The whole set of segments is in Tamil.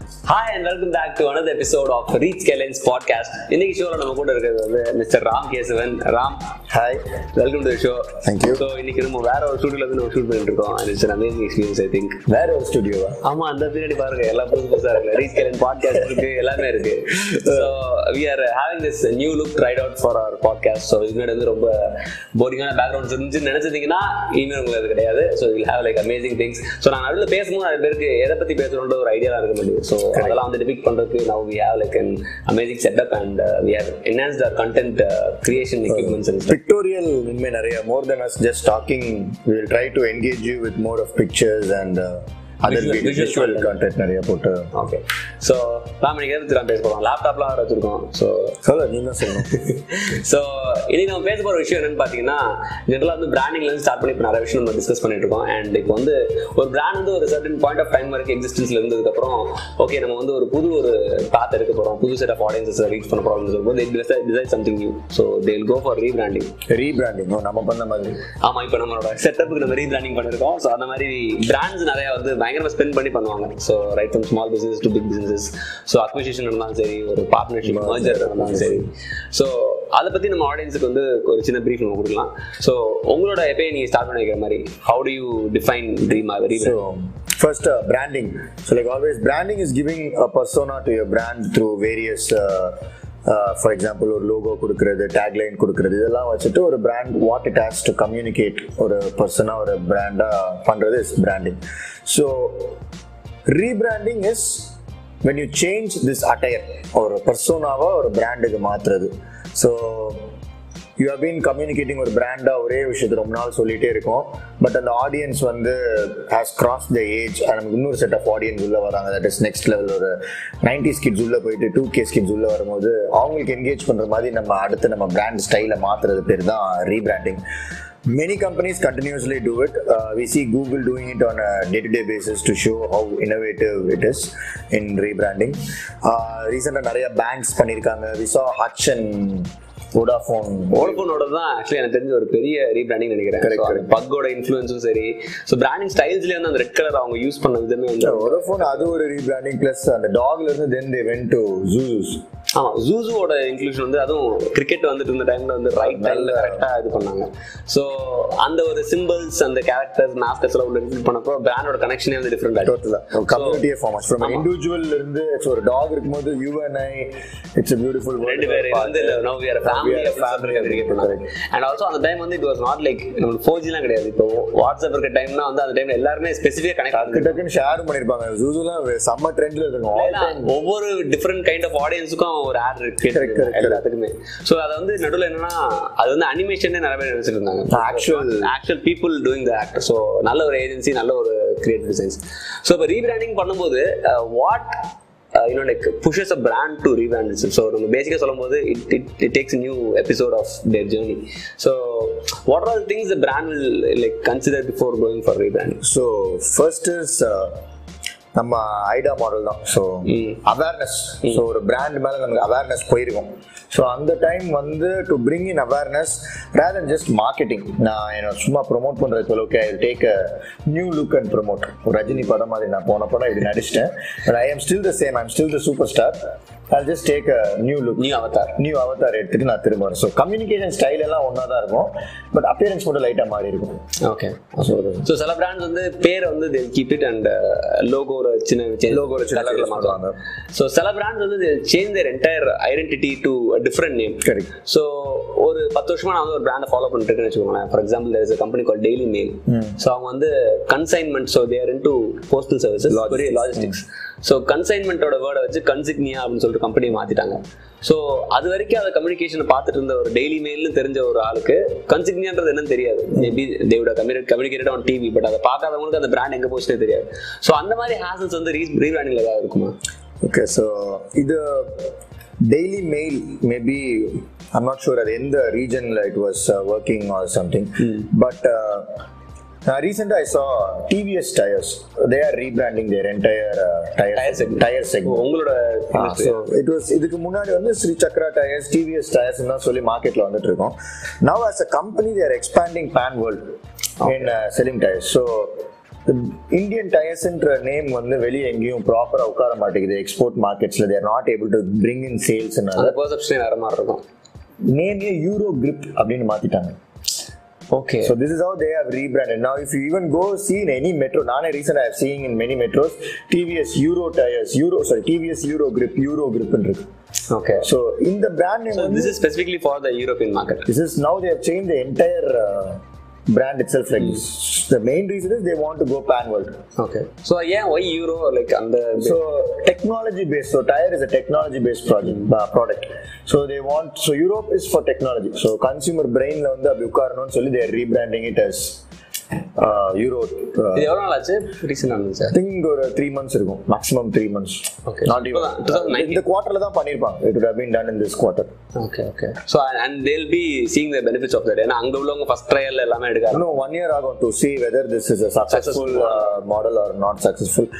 Hi and welcome back to another episode of reach கேலன்ஸ் பாட்காஸ்ட் இன்னைக்கு ஷோல நம்ம கூட இருக்கிறது வந்து mister Ram Kesavan Ram hi welcome to show Thank you. So இன்னைக்கு நம்ம வேற ஒரு ஸ்டூடியோல இருந்து நம்ம ஷூட் பண்ணிட்டு இருக்கோம் it's an amazing experience I think வேற ஒரு ஸ்டுடியோவா ஆமா அந்த பின்னாடி பாருங்க எல்லாம் புதுசு புதுசா இருக்கு ரீச் கேலன் பாட்காஸ்ட் இருக்கு எல்லாமே இருக்கு so we are having this new look tried out for our podcast so இதுக்கு வந்து ரொம்ப போரிங்கான பேக்ரவுண்ட்ஸ் இருந்துச்சு நினைச்சதீங்கன்னா இனிமேல் உங்களுக்கு அது கிடையாது so will have like amazing things so நான் நடுவில் பேசும்போது நிறைய பேருக்கு எதை பத்தி பேசணுன்ற ஒரு ஐடியா இருக்க முடியும் ஸோ அதெல்லாம் வந்து டிபிக் பண்றதுக்கு now we have like an amazing setup and we have enhanced our content creation equipments and pictorial இனிமே நிறைய more than as just talking will try to engage you with more of pictures and other Visual- visual visual content. Content நிறைய போட்டு ஓகே ஸோ ராம் இன்னைக்கு எதை பத்தி நான் பேச போகிறோம் லேப்டாப்லாம் வேறு வச்சிருக்கோம் ஸோ சொல்ல நீ தான் சொல்லணும் ஸோ இன்னைக்கு நம்ம பேச போகிற விஷயம் என்னன்னு பார்த்தீங்கன்னா ஜென்ரலாக வந்து பிராண்டிங்லேருந்து ஸ்டார்ட் பண்ணி இப்போ நிறைய விஷயம் நம்ம டிஸ்கஸ் பண்ணிட்டு இருக்கோம் அண்ட் இப்போ வந்து ஒரு பிராண்ட் வந்து ஒரு சர்டன் பாயிண்ட் ஆஃப் டைம் வரைக்கும் எக்ஸிஸ்டன்ஸ்ல இருந்ததுக்கப்புறம் ஓகே நம்ம வந்து ஒரு புது ஒரு பாத் எடுக்க போகிறோம் புது செட் ஆஃப் ஆடியன்ஸஸ் ரீச் பண்ண போகிறோம்னு சொல்லும்போது decide something new so they will go for rebranding rebranding நம்ம பண்ண மாதிரி ஆமா இப்போ நம்மளோட செட்டப்புக்கு நம்ம ரீபிராண்டிங் பண்ணிருக்கோம் ஸோ அந்த மாதிரி பிராண்ட்ஸ் நிறைய வந்து பயங்கரமா ஸ்பெண்ட் பண்ணி பண்ணுவாங்க so right from small business to big business so acquisition இருந்தாலும் சரி ஒரு பார்ட்னர்ஷிப் மர்ஜர் இருந்தாலும் சரி ஸோ அதை பத்தி நம்ம ஆடியன்ஸுக்கு வந்து ஒரு சின்ன ப்ரீஃப் நம்ம கொடுக்கலாம் ஸோ உங்களோட எப்பயே நீங்க ஸ்டார்ட் பண்ணி வைக்கிற மாதிரி how do you define dream So first uh, branding. So like always, branding is giving a persona to your brand through various. Uh, uh, for example ஒரு லோகோ கொடுக்கறது டேக்லைன் கொடுக்கறது இதெல்லாம் வச்சுட்டு ஒரு brand what it has to communicate ஒரு பர்சனாக ஒரு பிராண்டாக பண்ணுறது is branding so rebranding is when you change this entire ஒரு பர்சோனாவை ஒரு பிராண்டுக்கு மாற்றுறது so you have been communicating ஒரு பிராண்டாக ஒரே விஷயத்தை ரொம்ப நாள் சொல்லிட்டே இருக்கோம் பட் அந்த ஆடியன்ஸ் வந்து ஹேஸ் கிராஸ் த ஏஜ் நமக்கு இன்னொரு செட் ஆஃப் ஆடியன்ஸ் உள்ள வராங்க தட் இஸ் நெக்ஸ்ட் லெவல் ஒரு நைன்டி ஸ்கிட்ஸ் உள்ள போயிட்டு டூ கே ஸ்கிட்ஸ் உள்ள வரும்போது அவங்களுக்கு என்கேஜ் பண்ணுற மாதிரி நம்ம அடுத்து நம்ம பிராண்ட் ஸ்டைலை மாற்றுறது பேர் தான் rebranding Many companies continuously do it. Uh, we see Google doing it on a day-to-day basis to show how innovative it is in rebranding. Uh, recent நிறைய banks பண்ணியிருக்காங்க. We saw Hutch and Vodafone. ஓடஃபோனோட தான் ஆக்சுவலி எனக்கு தெரிஞ்ச ஒரு பெரிய ரீபிராண்டிங் நினைக்கிறேன் Correct, So, அந்த பக்கோட இன்ஃப்ளூயன்ஸும் சரி ஸோ பிராண்டிங் ஸ்டைல்ஸ்லேயே வந்து அந்த ரெட் கலர் அவங்க யூஸ் பண்ண விதமே வந்து Vodafone அது ஒரு rebranding plus அந்த டாக்ல இருந்து then they went to Zuzus. ஆமா ஜூஸுவோட இன்க்ளூஷன் வந்து அதுவும் கிரிக்கெட் வந்துட்டு இருந்த டைம்ல வந்து ரைட் டைம்ல கரெக்டா இது பண்ணாங்க சோ அந்த ஒரு சிம்பிள்ஸ் அந்த கேரக்டர்ஸ் மாஸ்கர்ஸ் எல்லாம் உள்ள இன்க்ளூட் பண்ணப்போ பிராண்டோட கனெக்ஷனே வந்து டிஃப்ரெண்ட் ஆயிடும் Total ah. community form from an individual ல இருந்து so ஒரு டாக் இருக்கும்போது you and I it's a beautiful world ரெண்டு பேர் வந்து no we are family We are of family cricket பண்ணாங்க அண்ட் ஆல்சோ அந்த டைம் வந்து இட் வாஸ் நாட் லைக் நம்மளுக்கு ஃபோர் ஜிலாம் கிடையாது இப்போ வாட்ஸ்அப் இருக்க டைம்னா வந்து அந்த டைம்ல எல்லாருமே ஸ்பெசிஃபிக்கா கனெக்ட் டக்கு டக்குன்னு ஷேர் பண்ணிருப்பாங்க ஜூசுலாம் செம்ம ட்ரெண்ட்ல இருக்கும் All ஏன்னா, ஒவ்வொரு டிஃப்ரெண்ட் கைண்ட் ஆஃப் ஆடியன்ஸுக்கும் ஒரு ஆட் இருக்கு Correct, correct, correct. எல்லாத்துக்குமே ஸோ அது வந்து நடுவில் என்னன்னா அது வந்து அனிமேஷனே நிறைய பேர் நினைச்சிட்டு இருந்தாங்க Actual- actual people doing the actor so நல்ல ஒரு ஏஜென்சி நல்ல ஒரு கிரியேட்டிவ் டிசைன்ஸ் ஸோ இப்போ ரீபிராண்டிங் பண்ணும்போது what you know like pushes a brand to rebrand it's so நம்ம பேசிக்காக சொல்லும்போது it it it takes new episode of their journey so what are things the brand will like consider before going for rebranding so first is நம்ம ஐடா மாடல் தான் ஸோ அவேர்னஸ் ஸோ ஒரு பிராண்ட் மேலே நமக்கு அவேர்னஸ் போயிருக்கும் ஸோ அந்த டைம் வந்து to bring in awareness rather just marketing நான் என்ன சும்மா ப்ரொமோட் பண்ணுறது போல okay I take a new look and promote ஒரு ரஜினி படம் மாதிரி நான் போன படம் இப்படி நடிச்சிட்டேன் but I am still the same I'm still the super star I just take a new look new avatar new avatar எடுத்துட்டு நான் திரும்ப வரேன் ஸோ கம்யூனிகேஷன் ஸ்டைல் எல்லாம் ஒன்றா தான் இருக்கும் பட் அப்பியரன்ஸ் மட்டும் லைட்டாக மாறி இருக்கும் ஓகே ஸோ சில பிராண்ட்ஸ் வந்து பேரை வந்து தே கீப் இட் அண்ட் லோகோட சின்ன சேஞ்ச் Logo ல சின்ன கலர்ல change மாற்றுவாங்க ஸோ சில பிராண்ட்ஸ் வந்து change their entire identity to different name Correct. So ஒரு பத்து வருஷமா நான் வந்து ஒரு பிராண்டை ஃபாலோ பண்ணிட்டு இருக்கேன்னு வச்சுக்கோங்களேன் for example there is company call daily mail so அவங்க வந்து consignment so they're into postal services பெரிய லாஜிஸ்டிக்ஸ் ஸோ கன்சைன்மெண்ட்டோட வேர்டை வச்சு கன்சிக்னியா அப்படின்னு சொல்லிட்டு கம்பெனியை மாத்திட்டாங்க ஸோ அது வரைக்கும் அதை கம்யூனிகேஷன் பார்த்துட்டு இருந்த ஒரு டெய்லி மெயில்னு தெரிஞ்ச ஒரு ஆளுக்கு கன்சிக்னியான்றது என்னன்னு தெரியாது மேபி தேவோட communicate communicated on TV but அதை பார்க்காதவங்களுக்கு அந்த பிராண்ட் எங்க போச்சுனே தெரியாது ஸோ அந்த மாதிரி ஹேசல்ஸ் வந்து ரீ ரீபிராண்டிங்ல ஏதாவது இருக்குமா ஓகே ஸோ இது daily mail maybe I'm not sure அது எந்த ரீஜனில் it was working or something but ரீசெண்டாக I saw TVS tyres they are rebranding their entire tyre segment. Tyre segment உங்களோட ஸோ இட் வாஸ் இதுக்கு முன்னாடி வந்து Sri Chakra tyres TVS tyres தான் சொல்லி மார்க்கெட்ல வந்துட்டு இருக்கோம் now as a company they're expanding pan world in selling tyres so Indian டயர்ஸ்ன்ற நேம் வந்து வெளியே எங்கேயும் ப்ராப்பரா உட்கார மாட்டேங்குது எக்ஸ்போர்ட் மார்க்கெட்ஸ்ல they're not able to bring in sales அந்த பெர்செப்ஷனே வேற மாதிரி இருக்கும் நேமே யூரோ கிரிப் அப்படின்னு மாத்திட்டாங்க okay So this is how they have rebranded. Now, if you even go see in any metro, Nane recent I have seen in many metros, TVS Euro tires, Euro sorry, TVS Euro grip, Euro grip and grip. Okay So in the brand name, So only, this is specifically for the European market. this is now they have changed the entire uh, brand itself like this. The main reason is they want to go pan world. Okay. So yeah, why Euro? Like அந்த So technology based. So tire is a technology based project uh, product. So they want. So Europe is for technology. So consumer brain ல வந்து அப்படி உட்காரணும்னு சொல்லி they are rebranding it as uh, Euro. Uh, இது எவ்வளவு நாள் ஆச்சு ரீசன் ஆனது சார் I think ஒரு த்ரீ மந்த்ஸ் இருக்கும் maximum three months Okay. Not இப்பதான் 2019. இந்த குவார்டர்ல தான் பண்ணிருப்பாங்க it would have been done in this quarter okay okay so and they'll be seeing the benefits of that ஏன்னா அங்க உள்ளவங்க ஃபர்ஸ்ட் ட்ரையல் எல்லாமே எடுக்காங்க no one year ago to see whether this is a successful uh, model or not successful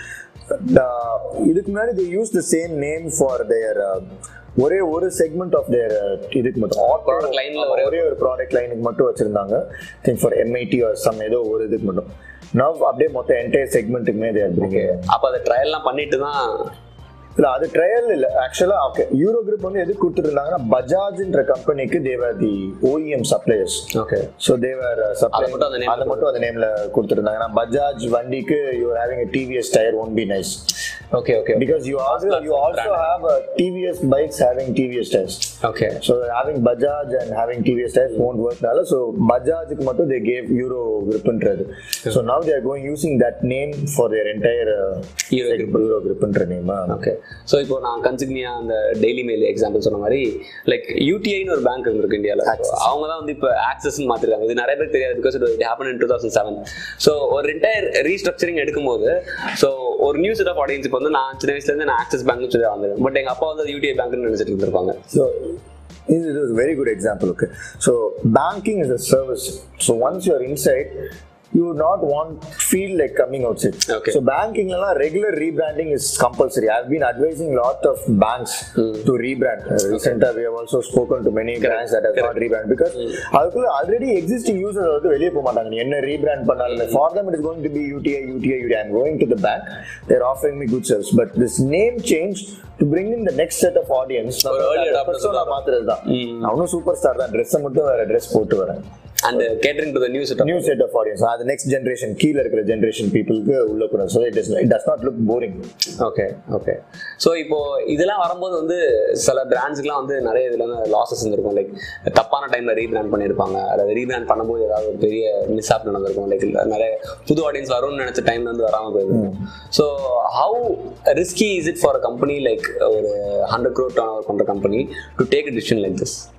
uh, இதுக்கு முன்னாடி they used the same name for their uh, ஒரே ஒரு செக்மெண்ட் ஆஃப் தேர் இதுக்கு மட்டும் Product line ல ஒரே ஒரே ஒரு ப்ராடக்ட் லைனுக்கு மட்டும் வச்சிருந்தாங்க think for MIT or some ஏதோ ஒரு இதுக்கு மட்டும் நவ் அப்படியே மொத்த என்டையர் செக்மெண்ட்டுக்குமே தேர் பிரிங்கிங் அப்ப அதை ட்ரையல்லாம் பண்ணிட்டு தான் இல்ல அது ட்ரையல் இல்ல ஆக்சுவலா ஓகே யூரோ குரூப் வந்து எதுக்கு கொடுத்துருந்தாங்கன்னா பஜாஜ்ன்ற கம்பெனிக்கு they were the OEM suppliers okay so they were அதை மட்டும் அந்த name அதை மட்டும் அந்த நேம்ல கொடுத்துருந்தாங்க நான் பஜாஜ் வண்டிக்கு you having TVS tyre won't be nice okay okay because you also you also have TVS bikes having TVS tyres okay so having Bajaj and having TVS tyres won't ஒர்க்னால ஸோ பஜாஜுக்கு மட்டும் தே கேவ் யூரோ கிரிப்ன்றது so now they're going using that name for their entire Euro Euro கிரிப்ன்ற நேம் ஓகே ஸோ இப்போ நான் கன்சிக்னியா அந்த டெய்லி மெயில் எக்ஸாம்பிள் சொன்ன மாதிரி லைக் யூடிஐன்னு ஒரு பேங்க் இருந்திருக்கு இந்தியாவில் அவங்க தான் வந்து இப்போ ஆக்சஸ் மாத்திருக்காங்க இது நிறைய பேர் தெரியாது because it happen in two thousand seven so ஒரு ரிட்டையர் ரீஸ்ட்ரக்சரிங் எடுக்கும்போது ஸோ ஒரு நியூ செட் ஆஃப் ஆடியன்ஸ் இப்போ வந்து நான் சின்ன வயசுல இருந்து நான் ஆக்சஸ் பேங்க் சொல்லி வந்தேன் பட் எங்க அப்பா வந்து யூடிஐ பேங்க்னு நினைச்சிட்டு இருந்திருப்பாங்க So this is a very good example. Okay, so banking is a service. So once you are inside, you would not want feel like coming outside. Okay. So banking la regular rebranding is compulsory. I've been advising lot of banks to rebrand. Uh, Recently, we have also spoken to many banks that have not rebranded because அதுக்குள்ள already existing users வந்து வெளியே போக மாட்டாங்க நீ என்ன rebrand பண்ணாலும் for them it is going to be UTI UTI UTI. I'm going to the bank. They're offering me good service, but this name change to bring in the next set of audience. ஒரு early adopters persona மாத்துறது தான் அவனும் சூப்பர் ஸ்டார் தான் ட்ரெஸ் மட்டும் வேற ட்ரெஸ் போட்டு வரேன் and catering to the new set new set of audience அது நெக்ஸ்ட் ஜென்ரேஷன் கீழே இருக்கிற ஜென்ரேஷன் பீப்புளுக்கு உள்ள கூட so it is it does not look boring okay okay so இப்போ இதெல்லாம் வரும்போது வந்து சில பிராண்ட்ஸ்க்குலாம் வந்து நிறைய இதுல வந்து லாசஸ் இருந்திருக்கும் லைக் தப்பான டைம்ல ரீபிராண்ட் பண்ணியிருப்பாங்க அதாவது ரீபிராண்ட் பண்ணும்போது ஏதாவது ஒரு பெரிய மிஸ் ஆப் நடந்திருக்கும் லைக் நிறைய புது ஆடியன்ஸ் வரும்னு நினைச்ச டைம்ல வந்து வராம போயிருக்கும் so how risky is it for a company like ஒரு ஹண்ட்ரட் க்ரோர் டர்ன் ஓவர் பண்ற கம்பெனி to take a decision like this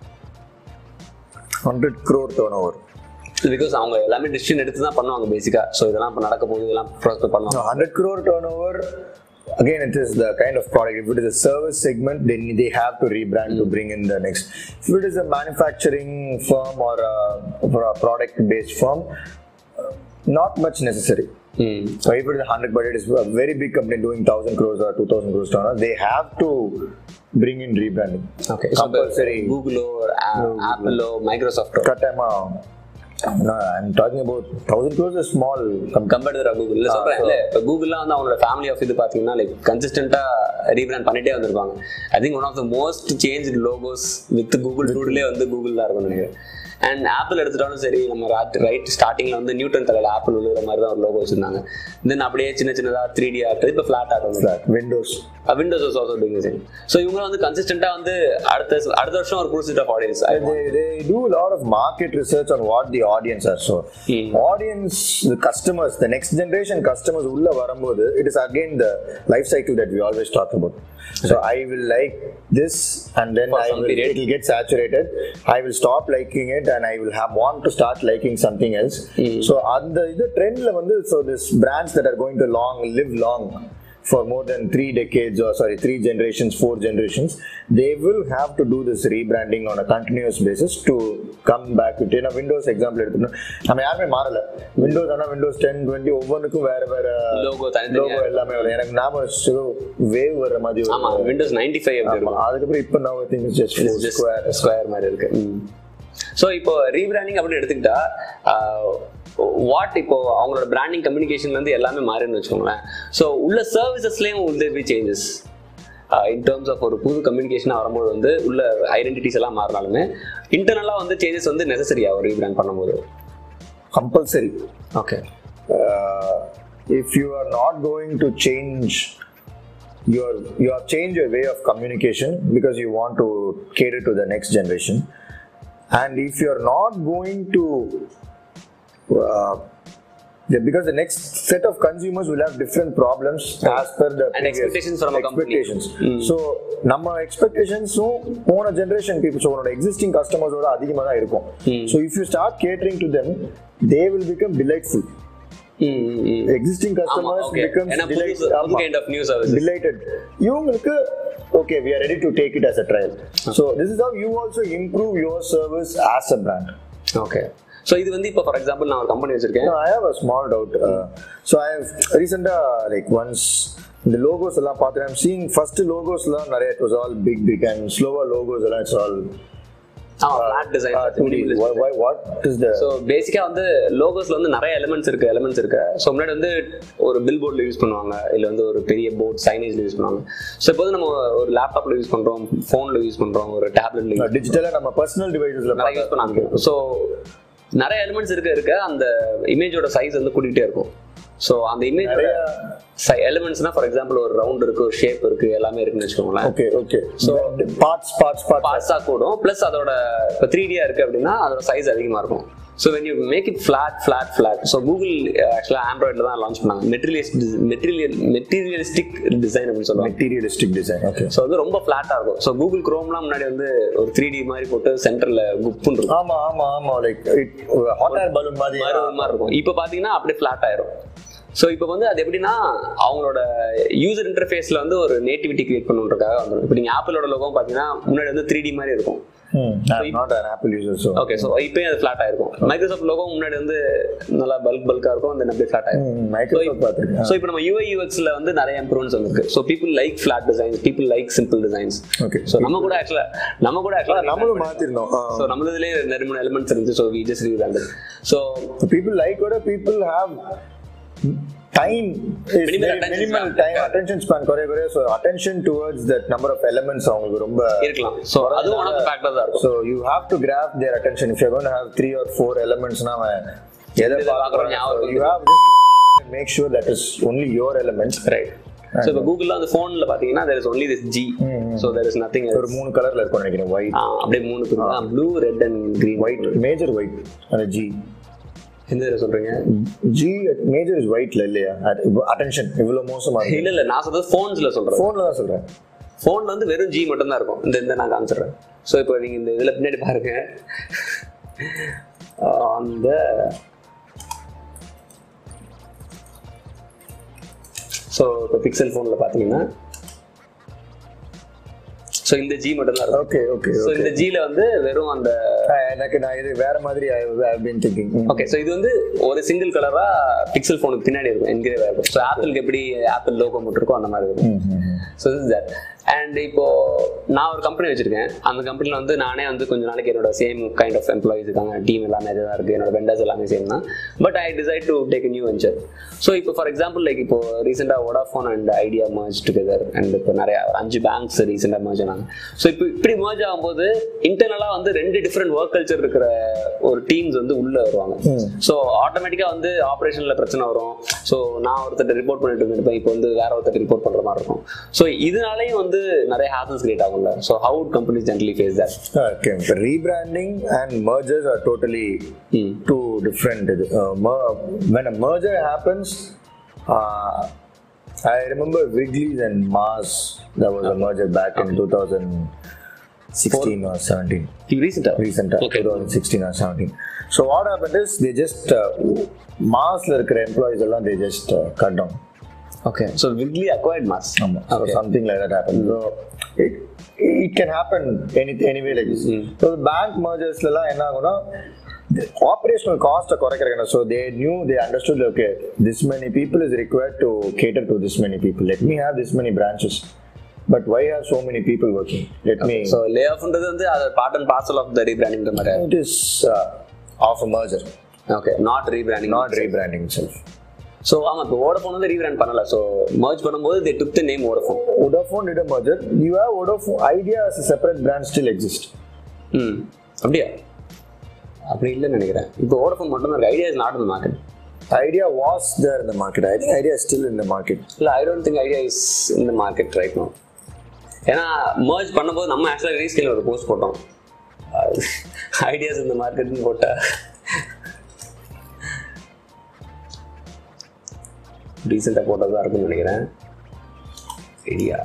hundred crore turnover because அவங்க எல்லாமே டிசிஷன் எடுத்து தான் பண்ணுவாங்க பேசிக்கா ஸோ இதெல்லாம் இப்போ நடக்க போகுது இதெல்லாம் ப்ராஸ்பெக்ட் பண்ணுவாங்க hundred crore turnover again it is the kind of product if it is a service segment then they have to rebrand to bring in the next if it is a manufacturing firm or a, or a product based firm uh, not much necessary ம் So if it is 100, but it is a very big company doing 1000 crores or 2000 crores turnover, they have to bring in rebranding. Okay Compulsory. கூகுளோ ஆப்பிளோ மைக்ரோசாஃப்டோ Katama, no, I'm talking about 1000 crores is small company. Compared to Google இல்ல சொல்றேன் இல்ல இப்போ கூகுள்லாம் வந்து அவங்களோட ஃபேமிலி ஆஃப் இது பாத்தீங்கன்னா லைக் கன்சிஸ்டன்ட்டா ரீபிராண்ட் பண்ணிட்டே வந்திருப்பாங்க I think one of the most change logos with Google டூட்லேயே வந்து கூகுள் தான் இருக்கும் நினைக்கிறேன் அண்ட் ஆப்பிள் எடுத்துட்டாலும் சரி நம்ம ரைட் ஸ்டார்டிங்ல வந்து நியூட்டன் தலையில ஆப்பிள் விழுகிற மாதிரி தான் ஒரு லோகோ வச்சிருந்தாங்க தென் அப்படியே சின்ன சின்னதா த்ரீ டி ஆர்ட் இப்போ ஃபிளாட் ஆர்ட் வந்து Windows. Windows was also doing same so இவங்க வந்து கன்சிஸ்டன்ட்டா வந்து அடுத்த அடுத்த வருஷம் ஒரு புது set of audience They, they do a lot of market research on what the audience are. So, Hmm. audience, the customers, the next generation customers, ulla varambodu, it is again the life cycle that we always talk about. So, I will like this, and then For I some will, period. it will get saturated. I will stop liking it, and I will have want to start liking something else. So, அந்த இது ட்ரெண்ட்ல வந்து so this brands that are going to long live long for more than three decades or sorry three generations four generations they will have to do this rebranding on a continuous basis to come back to ஏன்னா விண்டோஸ் எக்ஸாம்பிள் எடுத்துக்கணும் நம்ம யாருமே மாறல விண்டோஸ் ஆனா விண்டோஸ் டென் டுவெண்ட்டி ஒவ்வொன்றுக்கும் வேற வேற லோகோ தனித்தனியா லோகோ எல்லாமே வரும் எனக்கு நாம ஏதோ வேவ் வர்ற மாதிரி ஒரு- ஆமா விண்டோஸ் நைன்டி ஃபைவ் அப்படி இருக்கும் ஆமா, அதுக்கப்புறம் இப்போ நான் திங்க் ஜஸ்ட் ஸ்கொயர் ஸ்கொயர் மாதிரி இருக்கு ஸோ இப்போ ரீபிராண்டிங் அப்படின்னு எடுத்துக்கிட்டா ஆஹ், வாட் இப்போ அவங்களோட பிராண்டிங் கம்யூனிகேஷன்ல இருந்து எல்லாமே மாறின்னு வச்சுக்கோங்களேன் ஸோ உள்ள சர்வீசஸ்லேயும் உள்ள be changes in terms of ஒரு புது கம்யூனிகேஷனாக வரும்போது வந்து உள்ள ஐடென்டிட்டிஸ் எல்லாம் மாறினாலுமே இன்டர்னலாக வந்து சேஞ்சஸ் வந்து நெசசரியா ஒரு ரீபிராண்ட் பண்ணும்போது compulsory okay if you are not going to change your you have changed your way of communication because you want to cater to the next generation and if you're not going to uh, yeah, because the next set of consumers will have different problems as per the And expectations from a company. expectations. So நம்ம எக்ஸ்பெக்டேஷன்ஸும் போன ஜென்ரேஷன் பீப்புள் ஸோ உன்னோட எக்ஸிஸ்டிங் கஸ்டமர்ஸோட அதிகமாக தான் இருக்கும் so if you start catering to them they will become delightful existing ஆமா கஸ்டமர்ஸ் ஓகே பிகம்ஸ் ஏன்னா புது புது kind of new service delighted இவங்களுக்கு okay we are ready to take it as a trial so this is how you also improve your service as a brand okay so இது வந்து இப்போ ஃபார் எக்ஸாம்பிள் நான் ஒரு கம்பெனி வச்சிருக்கேன் no, i have a small doubt uh, so i have recent like once இந்த லோகோஸ் எல்லாம் பார்த்து I'm seeing first logos எல்லாம் நிறைய it was all big big and slower logos எல்லாம் it's all ஆமா flat design uh, 2D. Why, why, what is the so பேசிக்காக வந்து லோகோஸ்ல வந்து நிறைய எலிமெண்ட்ஸ் இருக்கு எலிமெண்ட்ஸ் இருக்கு ஸோ முன்னாடி வந்து ஒரு பில் போர்டில் யூஸ் பண்ணுவாங்க இல்லை வந்து ஒரு பெரிய போர்ட் சைனேஜ்ல யூஸ் பண்ணுவாங்க ஸோ இப்போ வந்து நம்ம ஒரு லேப்டாப்ல யூஸ் பண்றோம் ஃபோனில் யூஸ் பண்றோம் ஒரு டேப்லெட்ல டிஜிட்டலா நம்ம பர்சனல் டிவைசஸ்ல நிறைய யூஸ் பண்ண ஆரம்பிக்கும் ஸோ நிறைய எலிமெண்ட்ஸ் இருக்க இருக்க அந்த இமேஜோட சைஸ் வந்து கூட்டிகிட்டே இருக்கும் ஸோ அந்த இமேஜோட எலிமெண்ட்ஸ்னா ஃபார் எக்ஸாம்பிள் ஒரு ரவுண்ட் இருக்கு ஒரு ஷேப் இருக்கு எல்லாமே இருக்குன்னு வச்சுக்கோங்களேன் okay okay so parts parts parts பார்ட்ஸாக கூடும் ப்ளஸ் அதோட இப்போ த்ரீ டியா இருக்கு அப்படின்னா அதோட சைஸ் அதிகமாக இருக்கும் so when you make it flat flat flat so Google ஆக்சுவலாக ஆண்ட்ராய்டில் தான் லான்ச் பண்ணாங்க மெட்டீரியலிஸ்ட் மெட்டீரியல் மெட்டீரியலிஸ்டிக் டிசைன் அப்படின்னு சொல்லுவாங்க materialistic design okay ஸோ வந்து ரொம்ப ஃபிளாட்டாக இருக்கும் ஸோ கூகுள் குரோம்லாம் முன்னாடி வந்து ஒரு த்ரீ டி மாதிரி போட்டு சென்டரில் குப்புன்னு இருக்கும் ஆமா ஆமா ஆமா லைக் ஹாட் ஏர் பலூன் மாதிரி மாதிரி ஒரு மாதிரி இருக்கும் இப்போ பார்த்தீங்கன்னா அப்படியே ஃபிளாட் ஆயிரும் ஸோ இப்போ வந்து அது எப்படின்னா அவங்களோட யூசர் இன்டர்ஃபேஸில் வந்து ஒரு நேட்டிவிட்டி கிரியேட் பண்ணுறதுக்காக வந்துடும் இப்போ நீங்கள் ஆப்பிளோட லோகம் பார்த்தீங்கன்னா முன்னாடி வந்து த்ரீ டி மாதிரி இருக்கும் Hmm, I'm not an Apple user, so. Okay so இப்போயும் அது ஃபிளாட் ஆயிருக்கும் மைக்ரோசாஃப்ட் லோகோ முன்னாடி வந்து நல்லா பல்க் பல்காக இருக்கும் அந்த அப்படியே ஃபிளாட் ஆயிருக்கும் Hmm, Microsoft பார்த்திருக்கேன். ஸோ இப்போ நம்ம யூஐ யூஎக்ஸ்ல வந்து நிறைய இம்ப்ரூவ்மெண்ட்ஸ் வந்திருக்கு so people like flat designs people like simple designs Okay. So நம்ம கூட ஆக்சுவலா நம்ம கூட ஆ, ஆக்சுவலா நம்மளும் மாத்திருந்தோம் ஸோ நம்மளதுலேயே ரெண்டு மூணு எலிமெண்ட்ஸ் இருந்துச்சு so we just rebranded so people like கூட people have time is Minimal very attention minimal span. time attention span குறைய குறைய so attention towards that number of elements அவங்களுக்கு ரொம்ப இருக்கலாம் ஸோ அதுவும் ஒன் ஆஃப் ஃபேக்டர் தான் இருக்கும் so you have to grab their attention if you're going to have three or four elements னா அவன் எதை எது பார்க்கறோம் பார்க்கறான் ஞாபகம் you have just make sure that is only your element right so இப்போ கூகுளில் அந்த ஃபோனில் பார்த்தீங்கன்னா there is only this G so there is nothing ஒரு else மூணு கலர்ல இருக்கும் நினைக்கிறேன் white ஆ, அப்படியே மூணு blue red and green white major white அந்த G எந்த இதில் சொல்றீங்க G major is whiteல இல்லையா attention இவ்வளவு மோசமா இருக்கு இல்ல இல்ல நான் சொல்றது ஃபோன்ஸ்ல சொல்றேன் போன்ல தான் சொல்றேன் ஃபோன்ல வந்து வெறும் ஜி மட்டும் தான் இருக்கும் இந்த இந்த நான் காமிச்சிடுறேன் ஸோ இப்போ நீங்க இந்த இதுல பின்னாடி பாருங்க ஆஹ் அந்த ஸோ இப்போ பிக்சல் ஃபோனில் பார்த்தீங்கன்னா ஸோ இந்த ஜி மட்டும் தான் இருக்கும் ஓகே ஓகே ஸோ இந்த ஜியில் வந்து வெறும் அந்த எனக்கு நான் இது வேற மாதிரி I have been thinking okay so இது வந்து ஒரு சிங்கிள் கலரா பிக்சல் ஃபோனுக்கு பின்னாடி இருக்கும் என்கிரேவ் இருக்கும் ஸோ ஆப்பிளுக்கு எப்படி ஆப்பிள் லோகோ மட்டும் இருக்கோ அந்த மாதிரி இருக்கும் ஸோ இஸ் தட் அண்ட் இப்போ நான் ஒரு கம்பெனி வச்சிருக்கேன் அந்த கம்பெனியில் வந்து நானே வந்து கொஞ்ச நாளைக்கு என்னோட சேம் கைண்ட் ஆஃப் எம்ப்ளாயிஸ் இருக்காங்க டீம் எல்லாமே தான் இருக்கு என்னோட வெண்டர்ஸ் எல்லாமே சேம் தான் but I decide to take new venture so இப்போ ஃபார் எக்ஸாம்பிள் லைக் இப்போ ரீசெண்டாக Vodafone and Idea merge together and இப்போ நிறைய ஒரு அஞ்சு பேங்க்ஸ் ரீசெண்டாக மர்ஜ் ஆனாங்க ஸோ இப்போ இப்படி மர்ஜ் ஆகும்போது இன்டர்னலாக வந்து ரெண்டு டிஃப்ரெண்ட் ஒர்க் கல்ச்சர் இருக்கிற ஒரு டீம்ஸ் வந்து உள்ள வருவாங்க ஸோ ஆட்டோமேட்டிக்காக வந்து ஆப்ரேஷனில் பிரச்சனை வரும் ஸோ நான் ஒருத்தர் ரிப்போர்ட் பண்ணிட்டு இருந்திருப்பேன் இப்போ வந்து வேற ஒருத்தர் ரிப்போர்ட் பண்ற மாதிரி இருக்கும் ஸோ இதனாலையும் வந்து நிறைய ஹேசல்ஸ் கிரியேட் ஆகும்ல so how companies generally face that Okay, but rebranding and mergers are totally two different. Uh, mer- when a merger happens, uh, I remember Wrigley's and Mars. There was a merger back in 2016 or 17. ரீசெண்டாக Recent, uh, Okay. 2016 or 17. So what happened is they just uh, Marsல இருக்கிற employees எல்லாம் they just uh, cut down. Okay so weekly acquired mass ஆமா. So something like that happened. So it it can happen any anyway like this. So the bank mergers எல்லாம் என்ன ஆகும்னா ஆப்ரேஷனல் காஸ்ட்டை குறைக்கிறாங்க so they new they understood okay this many people is required to cater to this many people let me have this many branches but why have so many people working let me so lay ஆஃப்ன்றது வந்து அது part and parcel of the rebranding மாதிரி it is of a merger okay not rebranding not rebranding itself. So ஆமா இப்போ வோடஃபோன் வந்து ரீபிராண்ட் பண்ணல ஸோ மர்ஜ் பண்ணும்போது தே took the name Vodafone Vodafone did a merger. You have Vodafone Idea as a separate brand still exist. ம் அப்படியா அப்படி இல்லைன்னு நினைக்கிறேன் இப்போ வோடஃபோன் மட்டும் தான் இருக்கு ஐடியா இஸ் நாட் இந்த market Idea was there in the market. I think Idea is still in the market. இல்லை I don't think Idea is இந்த மார்க்கெட் ரைட் நோ ஏன்னா மர்ஜ் பண்ணும்போது நம்ம ஆக்சுவலாக ரீஸ்கேல் ஒரு போஸ்ட் போட்டோம் ஐடியாஸ் இந்த மார்க்கெட்னு போட்டா ரீசெண்டாக போட்டதாக இருக்கும்னு நினைக்கிறேன் ஐடியா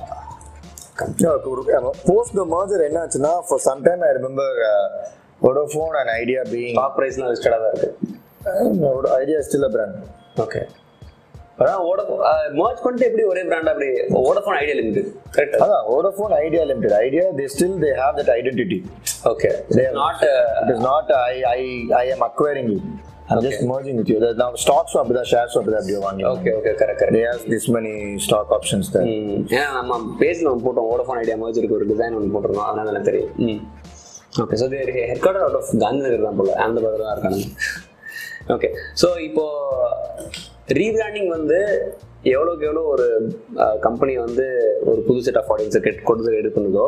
Yeah, ஒரு- post the merger என்னாச்சுன்னா for some time I remember uh, Vodafone and Idea being stock ப்ரைஸ்லாம் லிஸ்டடாக தான் இருக்கு uh, Idea is still a brand. Okay அதான் வோடஃபோன் மர்ஜ் பண்ணிட்டு எப்படி ஒரே பிராண்ட் அப்படி வோடஃபோன் ஐடியா லிமிட் கரெக்ட் அதான் Vodafone Idea Limited. Idea they still they have that identity. Okay They are not It is not uh, I I I am acquiring you. I'm just merging with you. The- Now stocks அப்படிதான் shares அப்படிதான் அப்படி வாங்கி. Okay okay correct correct They have this many stock options there. ஏன்னா நம்ம பேஜில் ஒன்று போட்டோம் வோடஃபோன் ஐடியா மர்ஜ் இருக்கு ஒரு டிசைன் ஒன்று போட்டிருந்தோம் அதனால எனக்கு தெரியும் ம் okay so their headquarter out of Gandhinagar தான் போல அந்த பக்கம் தான் இருக்காங்க ஓகே ஸோ இப்போ ரீபிராண்டிங் வந்து எவ்வளோக்கு எவ்வளோ ஒரு கம்பெனி வந்து ஒரு புது செட் ஆஃப் ஆடியன்ஸை கெட் கொண்டு எடு பண்ணுதோ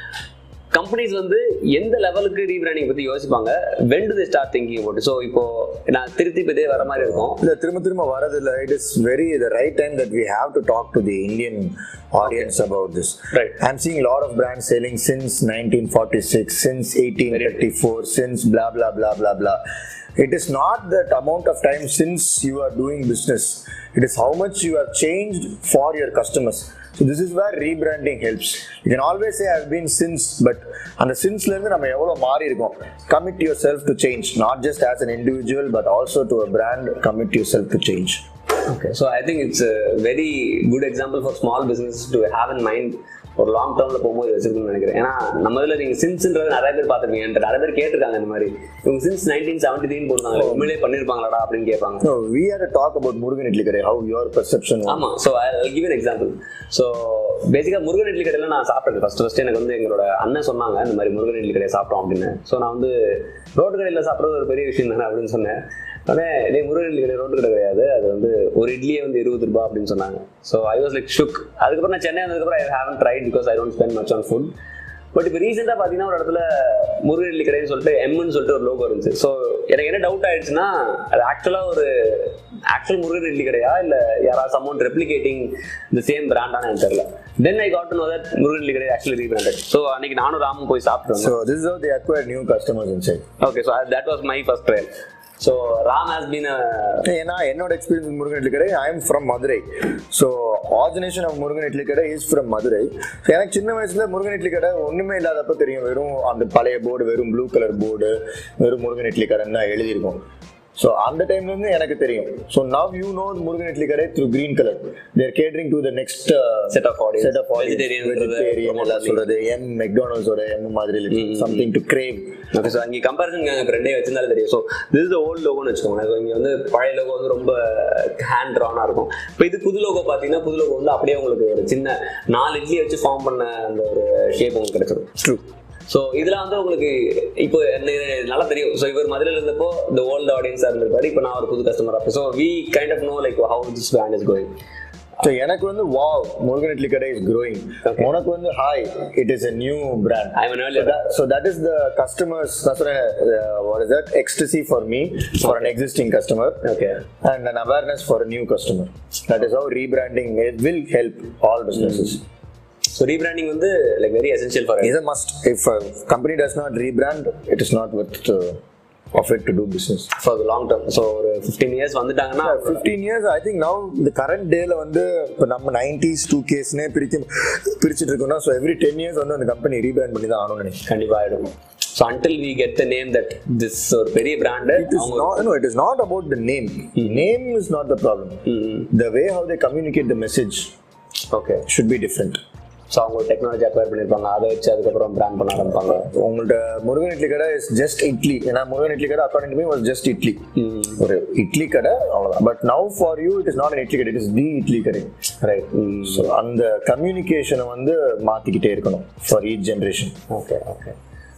கம்பெனிஸ் வந்து எந்த லெவலுக்கு ரீபிராண்டிங் பற்றி யோசிப்பாங்க when to the start thinking போட்டு ஸோ இப்போ நான் திருத்தி இப்போ இதே வர மாதிரி இருக்கும் இல்ல திரும்ப திரும்ப வரதில்ல it is very the right time that we have to talk to the Indian audience about this Right. I am seeing lot of brand selling since nineteen forty six since eighteen thirty four since blah blah blah blah blah It is not that amount of time since you are doing business. It is how much you have changed for your customers. So this is where rebranding helps. You can always say I've been since, but அந்த சின்ஸ்ல இருந்து நம்ம எவ்வளவு மாறி இருக்கோம் commit yourself to change not just as an individual but also to a brand commit yourself to change Okay, so I think it's a very good example for small businesses to have in mind ஒரு லாங் டேர்ம்ல போகும்போது வச்சிருக்கணும்னு நினைக்கிறேன் ஏன்னா நம்ம இதுல நீங்க சின்ஸ்ன்றது நிறைய பேர் பார்த்துருப்பீங்க என்கிட்ட நிறைய பேர் கேட்டிருக்காங்க இந்த மாதிரி இவங்க சின்ஸ் நைன்டீன் செவன்டி த்ரீ போட்டாங்க உண்மையிலே பண்ணிருப்பாங்களாடா அப்படின்னு கேட்பாங்க so we had to talk about Murugan idli கடை how your perception was. ஆமா so I give an example so பேசிக்காக முருகன் இட்லி கடையில் நான் சாப்பிட்டது ஃபர்ஸ்ட் ஃபர்ஸ்ட் எனக்கு வந்து எங்களோட அண்ணன் சொன்னாங்க இந்த மாதிரி முருகன் இட்லி கடையை சாப்பிட்டோம் அப்படின்னு ஸோ நான் வந்து ரோட்டு கடையில் சாப்பிட்றது ஒரு பெரிய விஷயம் தானே அப்படின்னு சொன்னேன் உடனே டேய் முருகன் இட்லி கடை ரோட்டு கடை கிடையாது அது வந்து ஒரு இட்லியே வந்து இருபது ரூபாய் அப்படின்னு சொன்னாங்க so I was like shook அதுக்கப்புறம் நான் சென்னை வந்ததுக்கப்புறம் I haven't tried because I don't spend much on food but இப்போ ரீசெண்டாக பார்த்தீங்கன்னா ஒரு இடத்துல முருகன் இட்லி கடைன்னு சொல்லிட்டு எம்னு சொல்லிட்டு ஒரு லோகோ இருந்துச்சு ஸோ எனக்கு என்ன டவுட் ஆயிடுச்சுன்னா அது ஆக்சுவலாக ஒரு ஆக்சுவல் முருகன் இட்லி கடையா இல்லை யாராவது சம்மௌண்ட் ரெப்ளிகேட்டிங் இந்த சேம் பிராண்டானு எனக்கு தெரியல then I got to know that Murugan idli கடை ஆக்சுவலி ரீபிராண்டட் ஸோ அன்னைக்கு நானும் ராமும் போய் சாப்பிட்டு so this is how they acquire new customers inside okay so that was my first trial so Ram has been ஏன்னா என்னோட எக்ஸ்பீரியன்ஸ் முருகன் இட்லி கடை I am from Madurai so origination of Murugan idli கடை இஸ் ஃப்ரம் மதுரை எனக்கு சின்ன வயசுல முருகன் இட்லி கடை ஒண்ணுமே இல்லாதப்ப தெரியும் வெறும் அந்த பழைய போர்டு வெறும் ப்ளூ கலர் போர்டு வெறும் முருகன் இட்லி கடைன்னு தான் எழுதியிருக்கும் ஸோ அந்த டைம்ல இருந்து எனக்கு தெரியும் so now you know Murugan idli கடை through green colour they're catering to the next set of audience set of vegetarian எல்லாம் சொல்றது எம் மெக்டானல்ஸோட எம் மாதிரி something to crave okay so அங்கே கம்பேரிசன் எங்கள் ஃப்ரெண்டே வச்சிருந்தாலே தெரியும் ஸோ திஸ் இஸ் ஓல்டு லோகோன்னு வச்சுக்கோங்க ஸோ இங்கே வந்து பழைய லோகோ வந்து ரொம்ப ஹேண்ட் ட்ரானாக இருக்கும் இப்போ இது புது லோகோ பார்த்தீங்கன்னா புது லோகோ வந்து அப்படியே உங்களுக்கு ஒரு சின்ன நாலு இட்லி வச்சு ஃபார்ம் பண்ண அந்த ஒரு ஷேப் உங்களுக்கு கிடைச்சிடும் ட்ரூ ஸோ இதெல்லாம் வந்து உங்களுக்கு இப்போ எனக்கு நல்லா தெரியும் ஸோ இவர் மதுரையில் இருந்தப்போ இந்த ஓல்டு ஆடியன்ஸாக இருந்திருப்பாரு இப்போ நான் ஒரு புது கஸ்டமர் அப்போ so we kind of know like how this brand is going so எனக்கு வந்து வாவ் முருகன் இட்லி கடை இஸ் க்ரோயிங் Okay. உனக்கு வந்து hi it is a new brand I am earlier so that is the customers that's what, I- uh, what is that ecstasy for me for an existing customer okay and an awareness for a new customer that is how rebranding it will help all businesses so rebranding வந்து like very essential for is a must if a company does not rebrand it is not worth uh, of it to do business for long term so ஒரு ஃபிஃப்டீன் இயர்ஸ் வந்துட்டாங்கன்னா 15 years i think now the current dayல வந்து இப்போ நம்ம 90s 2ks னே பிரிக்க பிரிச்சிட்டு இருக்கோம்னா so every 10 years வந்து அந்த கம்பெனி ரீபிராண்ட் பண்ணி தான் ஆகணும்னு நினைக்கிறேன் கண்டிப்பாக ஆயிடும் so until we get the name that this ஒரு பெரிய brand It is not, no, it is not about the name. Name is not the problem. The way how they communicate the message okay should be different. ஸோ அவங்க டெக்னாலஜி அக்வயர் பண்ணியிருப்பாங்க அதை வச்சு அதுக்கப்புறம் பிராண்ட் பண்ண ஆரம்பிப்பாங்க உங்கள்ட்ட முருகன் இட்லி கடை இஸ் ஜஸ்ட் இட்லி ஏன்னா முருகன் இட்லி கடை according to me was just idli ஒரு இட்லி கடை அவ்வளவுதான் but now for you it is not idli கடை இட் இஸ் தி இட்லி கடை ரைட் ஸோ அந்த கம்யூனிகேஷனை வந்து மாத்திக்கிட்டே இருக்கணும் for each generation okay okay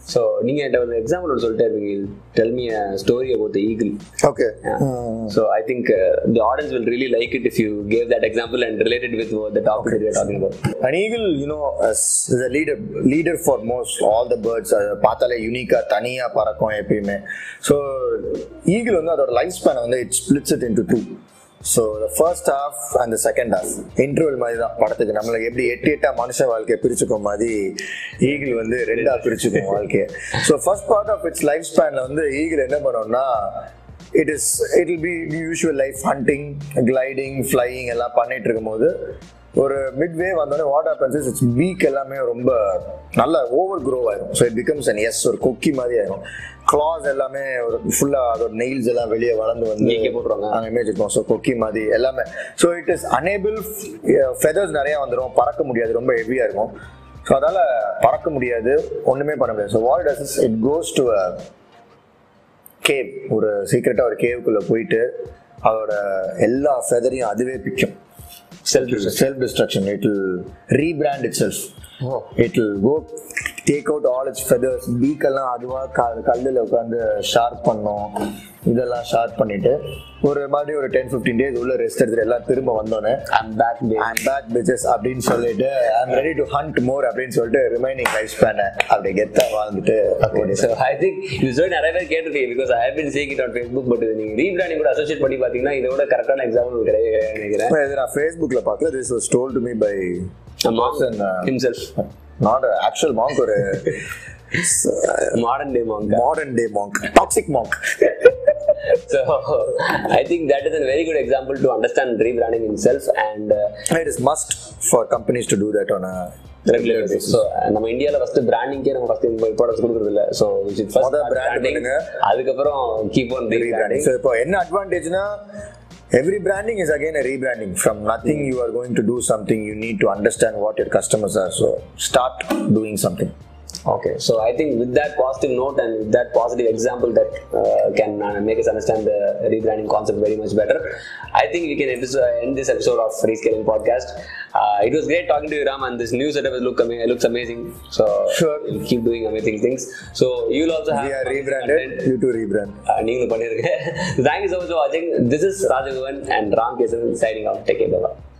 so நீங்க என்கிட்ட ஒரு எக்ஸாம்பிள் ஒன்று சொல்லிட்டே இருக்கீங்க tell me story about the eagle okay So I think uh, the audience will really like it if you gave that example and related with what the topic that we are talking about. An eagle, you know, as is a leader, leader for most all the birds. அது பார்த்தாலே யூனிக்கா தனியா பறக்கும் எப்பயுமே ஸோ ஈகிள் வந்து அதோட லைஃப் ஸ்பேன் வந்து it splits it into two so the first half and the second half interval மாதிரி தான் படத்துக்கு நம்மள எப்படி எட்டு எட்டா மனுஷ வாழ்க்கையை பிரிச்சுக்கும் மாதிரி ஈகிள் வந்து ரெண்டா பிரிச்சுக்கும் வாழ்க்கையை so first part of its life ஸ்பேன்ல வந்து ஈகிள் என்ன பண்ணோம்னா it is it will be usual life hunting gliding flying எல்லாம் பண்ணிட்டு இருக்கும்போது ஒரு மிட்வே வந்தோடனே what happens is its peak எல்லாமே ரொம்ப நல்ல ஓவர் க்ரோ ஆயிரும் so it becomes an S ஒரு கொக்கி மாதிரி ஆயிரும் கிளாஸ் எல்லாமே ஒரு ஃபுல்லா அதோட நெயில்ஸ் எல்லாம் வெளியே வளர்ந்து வந்து இங்கே போட்டுருவாங்க. அங்க இமேஜ் இருக்கும் ஸோ கொக்கி மாதிரி எல்லாமே so it is unable feathers நிறைய வந்துடும் பறக்க முடியாது ரொம்ப ஹெவியா இருக்கும் ஸோ அதால பறக்க முடியாது ஒண்ணுமே பண்ண முடியாது so what does it goes to cave ஒரு சீக்கிரட்டா ஒரு கேவுக்குள்ள போயிட்டு அதோட எல்லா ஃபெதரையும் அதுவே பிக்கும் Self self destruction it will rebrand it self it will go take out all its feathers பீக்கெல்லாம் அதுவா க- கல்லுல உட்காந்து ஷார்ப் பண்ணும் இதெல்லாம் ஷார்ப் பண்ணிட்டு ஒரு மாதிரி ஒரு டென் ஃபிஃப்டீன் டேஸ் உள்ள ரெஸ்ட் எடுத்துட்டு எல்லாம் திரும்ப வந்தோடனே I'm back there. I'm back bitches அப்படின்னு சொல்லிட்டு I'm ready to hunt more அப்படின்னு சொல்லிட்டு ரிமைனிங் லைஃப் ஸ்பேனை அப்படி கெத்தா வாழ்ந்துட்டு So I think இது சொல்லி நிறைய பேர் கேட்டிருக்கீங்க because I have been seeing it on Facebook but இது நீங்க ரீபிராண்டிங் கூட அசோசியேட் பண்ணி பாத்தீங்கன்னா இதோட கரெக்டான எக்ஸாம்பிள் கிடையவே கிடையாது நினைக்கிறேன் இது நான் ஃபேஸ்புக்ல பார்க்கல this was told to me by Monk person, uh, himself not actual monk ஒரு modern day monk modern day monk toxic monk so I think that is a very good example to understand rebranding himself and uh, it is must for companies to do that on a regular basis so நம்ம இந்தியாவில் ஃபர்ஸ்ட் பிராண்டிங்கே நம்ம ஃபர்ஸ்ட் இம்பார்ட்டன்ஸ் கொடுக்குறது இல்லை ஸோ ஃபர்ஸ்ட் மொத brand பிராண்டிங் பண்ணுங்க. அதுக்கப்புறம் keep on rebranding. Rebranding So இப்போ என்ன அட்வான்டேஜ்னா every branding is again a rebranding. From nothing you are going to do something, you need to understand what your customers are. So start doing something. Okay, so I think with that positive note and with that positive example that uh, can uh, make us understand the rebranding concept very much better, I think we can end this, uh, end this episode of Rescaling Podcast. Uh, it was great talking to you, Ram, and this new setup look ama- looks amazing. So Sure. we'll keep doing amazing things. So you'll also have We are some rebranded. content. You too rebrand. Uh, நீங்களும் பண்ணிருங்க தேங்க்யூ ஸோ மச் ஃபார் வாட்சிங் this is Rajaguvan and Ram Kesan signing off take care